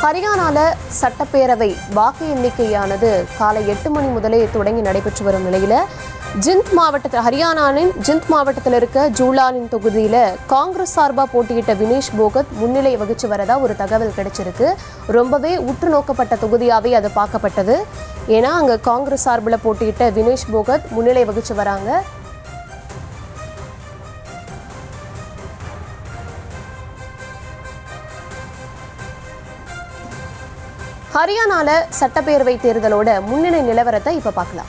ஹரியானால சட்டப்பேரவை வாக்கு எண்ணிக்கையானது காலை எட்டு மணி முதலே தொடங்கி நடைபெற்று வரும் நிலையில ஜிந்த் மாவட்டத்தில் ஹரியானாவின் ஜிந்த் மாவட்டத்தில் இருக்க ஜூலானின் தொகுதியில காங்கிரஸ் சார்பா போட்டியிட்ட வினேஷ் போகத் முன்னிலை வகிச்சு வரதா ஒரு தகவல் கிடைச்சிருக்கு ரொம்பவே உற்று நோக்கப்பட்ட தொகுதியாவே அது பார்க்கப்பட்டது ஏன்னா அங்க காங்கிரஸ் சார்பில் போட்டியிட்ட வினேஷ் போகத் முன்னிலை வகிச்சு வராங்க ஹரியானால சட்டப்பேரவை தேர்தலோட முன்னணி நிலவரத்தை இப்ப பார்க்கலாம்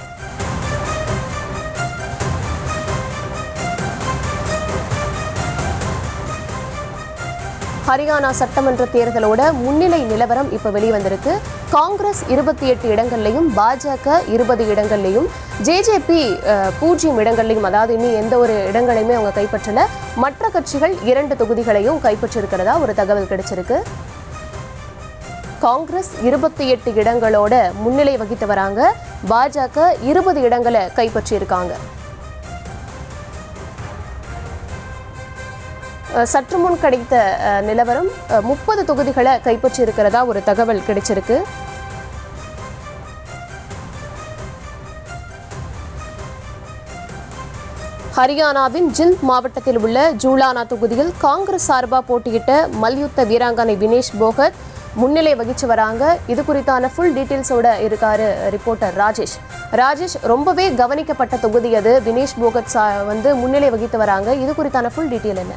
ஹரியானா சட்டமன்ற தேர்தலோட முன்னிலை நிலவரம் இப்ப வெளிவந்திருக்கு காங்கிரஸ் இருபத்தி எட்டு இடங்கள்லையும் பாஜக இருபது இடங்கள்லையும் ஜேஜேபி பூஜ்ஜியம் இடங்கள்லையும் அதாவது இனி எந்த ஒரு இடங்களையுமே அவங்க கைப்பற்றல மற்ற கட்சிகள் இரண்டு தொகுதிகளையும் கைப்பற்றிருக்கிறதா ஒரு தகவல் கிடைச்சிருக்கு காங்கிரஸ் இருபத்தி எட்டு இடங்களோட முன்னிலை வகித்து வராங்க பாஜக இருபது இடங்களை கைப்பற்றியிருக்காங்க அஹ் சற்று முன் கிடைத்த அஹ், நிலவரம் முப்பது தொகுதிகளை கைப்பற்றியிருக்கிறதா ஒரு தகவல் கிடைச்சிருக்கு ஹரியானாவின் ஜிந்த் மாவட்டத்தில் உள்ள ஜூலானா தொகுதியில் காங்கிரஸ் சார்பா போட்டியிட்ட மல்யுத்த வீராங்கனை வினேஷ் போகத் முன்னிலை வகிச்சு வராங்க இது குறித்தான ஃபுல் டீட்டெயில்ஸோட இருக்காரு ரிப்போர்ட்டர் ராஜேஷ் ராஜேஷ் ரொம்பவே கவனிக்கப்பட்ட தொகுதி அது வினேஷ் போகத் சா- வந்து முன்னிலை வகித்து வராங்க இது குறித்தான ஃபுல் டீட்டெயில் என்ன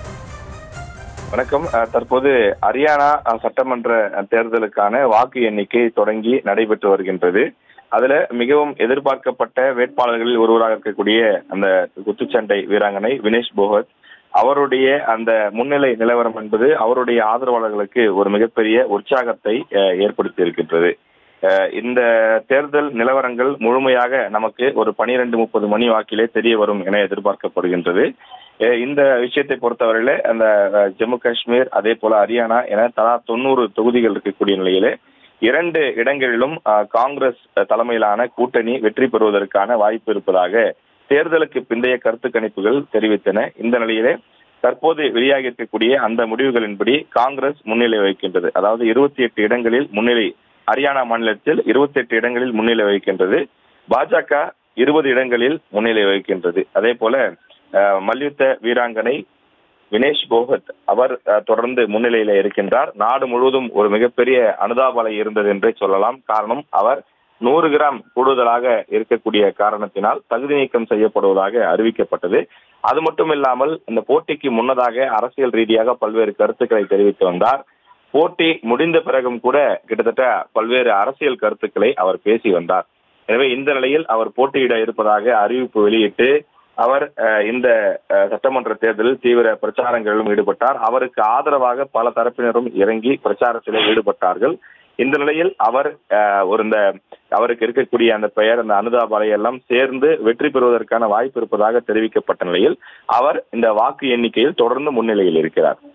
வணக்கம் அஹ், தற்போது ஹரியானா அஹ், சட்டமன்ற அஹ், தேர்தலுக்கான வாக்கு எண்ணிக்கை தொடங்கி நடைபெற்று வருகின்றது அதுல மிகவும் எதிர்பார்க்கப்பட்ட வேட்பாளர்களில் ஒருவராக இருக்கக்கூடிய அந்த குத்துச்சண்டை வீராங்கனை வினேஷ் போகத் அவருடைய அந்த முன்னிலை நிலவரம் என்பது அவருடைய ஆதரவாளர்களுக்கு ஒரு மிகப்பெரிய உற்சாகத்தை அஹ், ஏற்படுத்தி இருக்கின்றது அஹ், இந்த தேர்தல் நிலவரங்கள் முழுமையாக நமக்கு ஒரு பனிரெண்டு முப்பது மணி வாக்கிலே தெரிய வரும் என எதிர்பார்க்கப்படுகின்றது அஹ் இந்த விஷயத்தை பொறுத்தவரையில அந்த அஹ், ஜம்மு காஷ்மீர் அதே போல ஹரியானா என தலா தொண்ணூறு தொகுதிகள் இருக்கக்கூடிய நிலையிலே இரண்டு இடங்களிலும் அஹ், காங்கிரஸ் தலைமையிலான கூட்டணி வெற்றி பெறுவதற்கான வாய்ப்பு இருப்பதாக தேர்தலுக்கு பிந்தைய கருத்து கணிப்புகள் தெரிவித்தன இந்த நிலையிலே தற்போது வெளியாகி இருக்கக்கூடிய அந்த முடிவுகளின்படி காங்கிரஸ் முன்னிலை வகிக்கின்றது அதாவது இருபத்தி எட்டு இடங்களில் முன்னிலை ஹரியானா மாநிலத்தில் இருபத்தி எட்டு இடங்களில் முன்னிலை வகிக்கின்றது பாஜக இருபது இடங்களில் முன்னிலை வகிக்கின்றது அதே போல அஹ், மல்யுத்த வீராங்கனை வினேஷ் போகத் அவர் அஹ், தொடர்ந்து முன்னிலையில இருக்கின்றார் நாடு முழுவதும் ஒரு மிகப்பெரிய அனுதாபலை இருந்தது என்றே சொல்லலாம் காரணம் அவர் நூறு கிராம் கூடுதலாக இருக்கக்கூடிய காரணத்தினால் தகுதி நீக்கம் செய்யப்படுவதாக அறிவிக்கப்பட்டது அது மட்டும் இல்லாமல் இந்த போட்டிக்கு முன்னதாக அரசியல் ரீதியாக பல்வேறு கருத்துக்களை தெரிவித்து வந்தார் போட்டி முடிந்த பிறகும் கூட கிட்டத்தட்ட பல்வேறு அரசியல் கருத்துக்களை அவர் பேசி வந்தார் எனவே இந்த நிலையில் அவர் போட்டியிட இருப்பதாக அறிவிப்பு வெளியிட்டு அவர் அஹ், இந்த அஹ், சட்டமன்ற தேர்தலில் தீவிர பிரச்சாரங்களிலும் ஈடுபட்டார் அவருக்கு ஆதரவாக பல தரப்பினரும் இறங்கி பிரச்சாரத்திலே ஈடுபட்டார்கள் இந்த நிலையில் அவர் அஹ், ஒரு இந்த அவருக்கு இருக்கக்கூடிய அந்த பெயர் அந்த அனுதாபாலை எல்லாம் சேர்ந்து வெற்றி பெறுவதற்கான வாய்ப்பு இருப்பதாக தெரிவிக்கப்பட்ட நிலையில் அவர் இந்த வாக்கு எண்ணிக்கையில் தொடர்ந்து முன்னிலையில் இருக்கிறார்